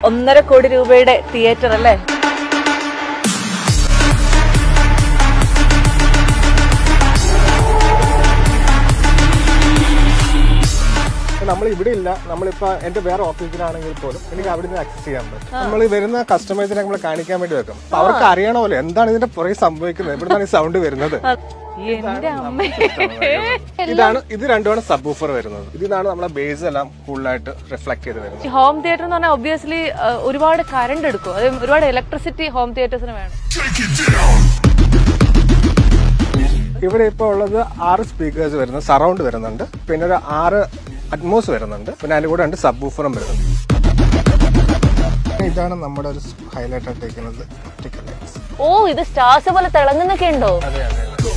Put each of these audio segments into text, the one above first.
ഒന്നര കോടി രൂപയുടെ തിയേറ്റർ അല്ലേ നമ്മൾ ഇവിടെ ഇല്ല നമ്മളിപ്പോ എന്റെ വേറെ ഓഫീസിലാണെങ്കിൽ പോലും എനിക്ക് അവിടെ നിന്ന് ആക്സസ് ചെയ്യാൻ പറ്റും നമ്മൾ വരുന്ന കസ്റ്റമേഴ്സിനെ നമ്മൾ കാണിക്കാൻ വേണ്ടി വെക്കും അപ്പൊ അവർക്ക് അറിയണമല്ലോ എന്താണ് ഇതിന്റെ പുറകെ സംഭവിക്കുന്നത് എവിടുന്നാണ് ഈ സൗണ്ട് വരുന്നത് എന്റെ അമ്മ ഇതാണ് ഇത് രണ്ടുമാണ് സബ് ഊഫർ വരുന്നത് ഇതിനാണ് നമ്മളെ ബേസ് എല്ലാം കൂടുതലായിട്ട് റിഫ്ലക്ട് ചെയ്ത് വരുന്നത് ഹോം തിയേറ്റർ എന്ന് പറഞ്ഞാൽ ഒബ്വിയസ്ലി ഒരുപാട് കറണ്ട് എടുക്കും അത് ഒരുപാട് ഇലക്ട്രിസിറ്റി ഹോം തിയേറ്റേഴ്സിന് വേണം ഇവിടെ ഇപ്പോൾ ഉള്ളത് ആറ് സ്പീക്കേഴ്സ് വരുന്നത് സറൗണ്ട് വരുന്നുണ്ട് പിന്നെ ഒരു ആറ് അറ്റ്മോസ് വരുന്നുണ്ട് പിന്നെ അതിന്റെ കൂടെ രണ്ട് സബ് ഊഫറും വരുന്നുണ്ട് ഇതാണ് നമ്മുടെ ഒരു ഹൈലൈറ്റ് ആയിട്ടിരിക്കുന്നത് optical lights. ഓ ഇത് സ്റ്റാർസ് പോലെ തിളങ്ങുന്നൊക്കെ ഉണ്ടോ അതെ അതെ അതെ.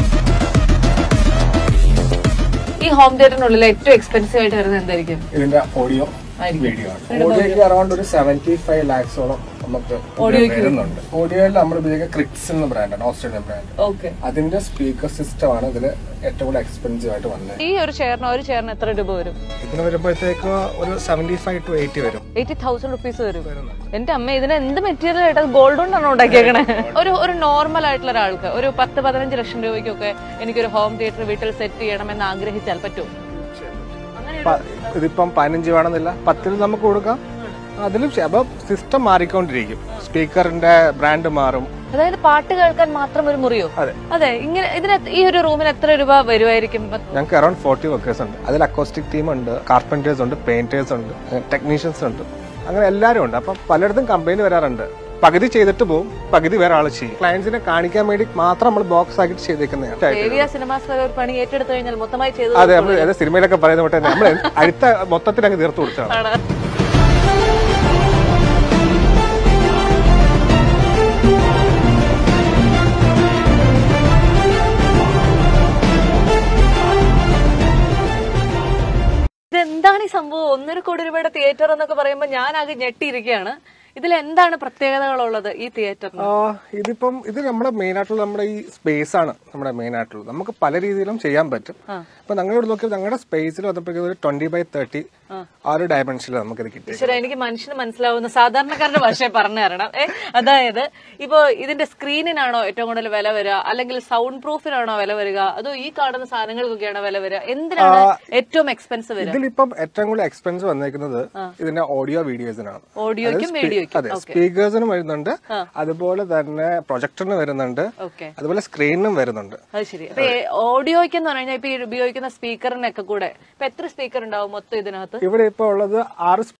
ഈ ഹോം തിയേറ്ററിനുള്ളിൽ ഏറ്റവും എക്സ്പെൻസീവ് ആയിട്ട് വരുന്നത് എന്തായിരിക്കും ഇതിന്റെ ഓഡിയോ വീഡിയോ ആണ് ഓഡിയോക്ക് അറൌണ്ട് ഒരു സെവന്റി ഫൈവ് ലാക്സോളം നമുക്ക് വരുന്നുണ്ട് ഓഡിയോയിൽ നമ്മൾ ഉപയോഗിക്കുന്ന ക്രിക്സ് എന്ന ബ്രാൻഡാണ് ഓസ്ട്രേലിയൻ ബ്രാൻഡ് ഓക്കെ അതിന്റെ സ്പീക്കർ സിസ്റ്റം ആണ് ഇതിൽ ഏറ്റവും കൂടുതൽ എക്സ്പെൻസീവ് ആയിട്ട് വന്നത് ഈ ഒരു ചെയറിന് ഒരു ചെയറിന് എത്ര രൂപ വരും ഇതിന് വരുമ്പോഴത്തേക്ക് ഒരു സെവന്റി ഫൈവ് ടു എയ്റ്റി വരും എയ്റ്റി തൗസൻഡ് റുപ്പീസ് വരും എന്റെ അമ്മ ഇതിന് എന്ത് മെറ്റീരിയൽ ആയിട്ട് ഗോൾഡ് കൊണ്ടാണോ ഉണ്ടാക്കിയേക്കണേ ഒരു ഒരു നോർമൽ ആയിട്ടുള്ള ഒരാൾക്ക് ഒരു പത്ത് പതിനഞ്ച് ലക്ഷം രൂപയ്ക്കൊക്കെ എനിക്കൊരു ഹോം തിയേറ്റർ വീട്ടിൽ സെറ്റ് ചെയ്യണമെന്ന് ആഗ്രഹിച്ചാൽ പറ്റുമോ പ- ഇതിപ്പം പതിനഞ്ച് വേണമെന്നില്ല പത്തിൽ നമുക്ക് കൊടുക്കാം അതിലും ശ- അപ്പൊ സിസ്റ്റം മാറിക്കൊണ്ടിരിക്കും സ്പീക്കറിന്റെ ബ്രാൻഡ് മാറും അതായത് പാട്ട് കേൾക്കാൻ മാത്രം ഒരു മുറിയോ അതെ. അതെ ഇങ്ങനെ ഇതിന് ഈ ഒരു റൂമിന് എത്ര രൂപ വരുമായിരിക്കും ഞങ്ങൾക്ക് അറൌണ്ട് ഫോർട്ടി വർക്കേഴ്സ് ഉണ്ട് അതിൽ അക്കോസ്റ്റിക് ടീം ഉണ്ട് കാർപ്പൻറ്റേഴ്സ് ഉണ്ട് പെയിന്റേഴ്സ് ഉണ്ട് ടെക്നീഷ്യൻസ് ഉണ്ട് അങ്ങനെ എല്ലാവരും ഉണ്ട് അപ്പം പലയിടത്തും കമ്പനി വരാറുണ്ട് പകുതി ചെയ്തിട്ട് പോകും പകുതി വേറെ ആൾ ചെയ്യും ക്ലയൻസിനെ കാണിക്കാൻ വേണ്ടി മാത്രം നമ്മൾ ബോക്സ് ആക്കിയിട്ട് ചെയ്തേക്കുന്നതാണ് ദേവിയ സിനിമാസ് വരെ ഒരു പണി ഏറ്റെടുത്തു കഴിഞ്ഞാൽ മൊത്തമായി ചെയ്തു അതെ നമ്മൾ ഏത് സിനിമയിലൊക്കെ പറയുന്ന പോലെ നമ്മൾ അടുത്ത മൊത്തത്തിൽ അങ്ങ് തീർത്ത് കൊടുത്താണ് ആണ്. ഇതെന്താണ് ഈ സംഭവം ഒന്നര കോടി രൂപയുടെ തിയേറ്റർ എന്നൊക്കെ പറയുമ്പോൾ ഞാൻ ആകെ ഞെട്ടിയിരിക്കുകയാണ് ഇതിൽ എന്താണ് പ്രത്യേകതകളുള്ളത് ഈ തിയേറ്ററിന് ആ, ഇതിപ്പം ഇത് നമ്മുടെ മെയിൻ ആയിട്ടുള്ള നമ്മുടെ ഈ സ്പേസ് ആണ് നമ്മുടെ മെയിൻ ആയിട്ടുള്ളത് നമുക്ക് പല രീതിയിലും ചെയ്യാൻ പറ്റും അപ്പൊ ഞങ്ങളിവിടെ നോക്കിയാൽ ഞങ്ങളുടെ സ്പേസിൽ വന്നപ്പോഴേക്കും ഒരു ട്വന്റി ബൈ തേർട്ടി ആ ഒരു ഡയമെൻഷനിൽ നമുക്കിത് കിട്ടി ഈശ്വര എനിക്ക് മനുഷ്യന് മനസ്സിലാവുന്ന സാധാരണക്കാരുടെ ഭാഷയെ പറഞ്ഞു തരണം ഏ അതായത് ഇപ്പോ ഇതിന്റെ സ്ക്രീനിനാണോ ഏറ്റവും കൂടുതൽ വില വരിക അല്ലെങ്കിൽ സൗണ്ട് പ്രൂഫിനാണോ വില വരിക അതോ ഈ കാണുന്ന സാധനങ്ങൾക്കൊക്കെയാണോ വില വരിക എന്തിനാണ് ഏറ്റവും എക്സ്പെൻസ് വരിക ഇതിലിപ്പം ഏറ്റവും കൂടുതൽ എക്സ്പെൻസ് വന്നേക്കുന്നത് ഇതിന്റെ ഓഡിയോ വീഡിയോസിനാണ് ഓഡിയോയ്ക്കും വീഡിയോയ്ക്കും അതെ സ്പീക്കേഴ്സിനും വരുന്നുണ്ട് അതുപോലെ തന്നെ പ്രൊജക്ടറിന് വരുന്നുണ്ട് ഓക്കെ അതുപോലെ സ്ക്രീനിനും വരുന്നുണ്ട് അത് ശരി അപ്പൊ ഓഡിയോയ്ക്ക് എന്ന് പറഞ്ഞു കഴിഞ്ഞാൽ ഇപ്പൊ ഈ ഉപയോഗിക്കുന്ന സ്പീക്കറിനൊക്കെ കൂടെ ഇപ്പൊ എത്ര സ്പീക്കർ ഉണ്ടാവും മൊത്തം ഇതിനകത്ത് ഇവിടെ ഇപ്പോൾ ഉള്ളത് ആറ്